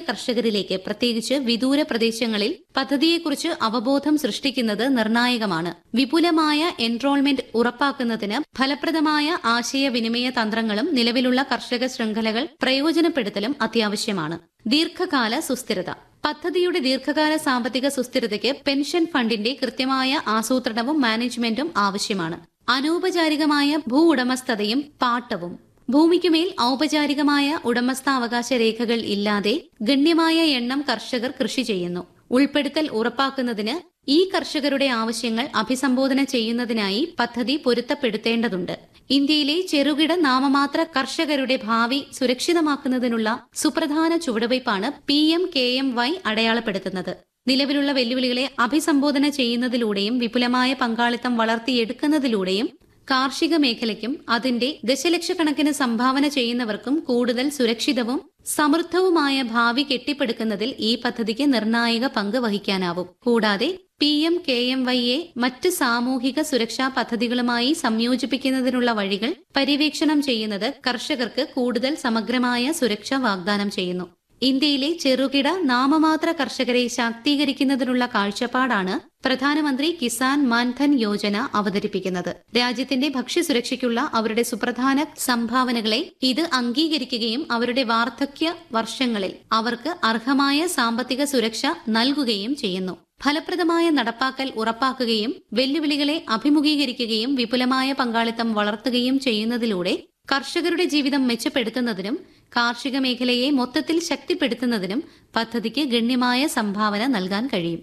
കർഷകരിലേക്ക് പ്രത്യേകിച്ച് വിദൂര പ്രദേശങ്ങളിൽ പദ്ധതിയെക്കുറിച്ച് അവബോധം സൃഷ്ടിക്കുന്നത് നിർണായകമാണ് വിപുലമായ എൻറോൾമെന്റ് ഉറപ്പാക്കുന്നതിന് ഫലപ്രദമായ ആശയവിനിമയ തന്ത്രങ്ങളും നിലവിലുള്ള കർഷക ശൃംഖലകൾ പ്രയോജനപ്പെടുത്തലും അത്യാവശ്യമാണ് ദീർഘകാല സുസ്ഥിരത പദ്ധതിയുടെ ദീർഘകാല സാമ്പത്തിക സുസ്ഥിരതയ്ക്ക് പെൻഷൻ ഫണ്ടിന്റെ കൃത്യമായ ആസൂത്രണവും മാനേജ്മെന്റും ആവശ്യമാണ് അനൗപചാരികമായ ഭൂ ഉടമസ്ഥതയും പാട്ടവും ഭൂമിക്കുമേൽ ഔപചാരികമായ ഉടമസ്ഥാവകാശ രേഖകൾ ഇല്ലാതെ ഗണ്യമായ എണ്ണം കർഷകർ കൃഷി ചെയ്യുന്നു ഉൾപ്പെടുത്തൽ ഉറപ്പാക്കുന്നതിന് ഈ കർഷകരുടെ ആവശ്യങ്ങൾ അഭിസംബോധന ചെയ്യുന്നതിനായി പദ്ധതി പൊരുത്തപ്പെടുത്തേണ്ടതുണ്ട് ഇന്ത്യയിലെ ചെറുകിട നാമമാത്ര കർഷകരുടെ ഭാവി സുരക്ഷിതമാക്കുന്നതിനുള്ള സുപ്രധാന ചുവടുവയ്പാണ് P M K M Y അടയാളപ്പെടുത്തുന്നത് നിലവിലുള്ള വെല്ലുവിളികളെ അഭിസംബോധന ചെയ്യുന്നതിലൂടെയും വിപുലമായ പങ്കാളിത്തം വളർത്തിയെടുക്കുന്നതിലൂടെയും കാർഷിക മേഖലയ്ക്കും അതിന്റെ ദശലക്ഷക്കണക്കിന് സംഭാവന ചെയ്യുന്നവർക്കും കൂടുതൽ സുരക്ഷിതവും സമൃദ്ധവുമായ ഭാവി കെട്ടിപ്പടുക്കുന്നതിൽ ഈ പദ്ധതിക്ക് നിർണായക പങ്ക് വഹിക്കാനാവും കൂടാതെ പി എം കെ എം വൈയെ മറ്റ് സാമൂഹിക സുരക്ഷാ പദ്ധതികളുമായി സംയോജിപ്പിക്കുന്നതിനുള്ള വഴികൾ പര്യവേക്ഷണം ചെയ്യുന്നത് കർഷകർക്ക് കൂടുതൽ സമഗ്രമായ സുരക്ഷ വാഗ്ദാനം ചെയ്യുന്നു ഇന്ത്യയിലെ ചെറുകിട നാമമാത്ര കർഷകരെ ശാക്തീകരിക്കുന്നതിനുള്ള കാഴ്ചപ്പാടാണ് പ്രധാനമന്ത്രി കിസാൻ മാൻധൻ യോജന അവതരിപ്പിക്കുന്നത് രാജ്യത്തിന്റെ ഭക്ഷ്യസുരക്ഷയ്ക്കുള്ള അവരുടെ സുപ്രധാന സംഭാവനകളെ ഇത് അംഗീകരിക്കുകയും അവരുടെ വാർദ്ധക്യ വർഷങ്ങളിൽ അവർക്ക് അർഹമായ സാമ്പത്തിക സുരക്ഷ നൽകുകയും ചെയ്യുന്നു ഫലപ്രദമായ നടപ്പാക്കൽ ഉറപ്പാക്കുകയും വെല്ലുവിളികളെ അഭിമുഖീകരിക്കുകയും വിപുലമായ പങ്കാളിത്തം വളർത്തുകയും ചെയ്യുന്നതിലൂടെ കർഷകരുടെ ജീവിതം മെച്ചപ്പെടുത്തുന്നതിനും കാർഷിക മേഖലയെ മൊത്തത്തിൽ ശക്തിപ്പെടുത്തുന്നതിനും പദ്ധതിക്ക് ഗണ്യമായ സംഭാവന നൽകാൻ കഴിയും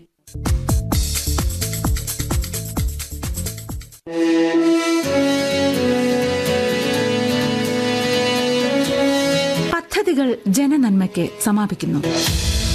പദ്ധതികൾ ജനനന്മയ്ക്ക് സമാപിക്കുന്നു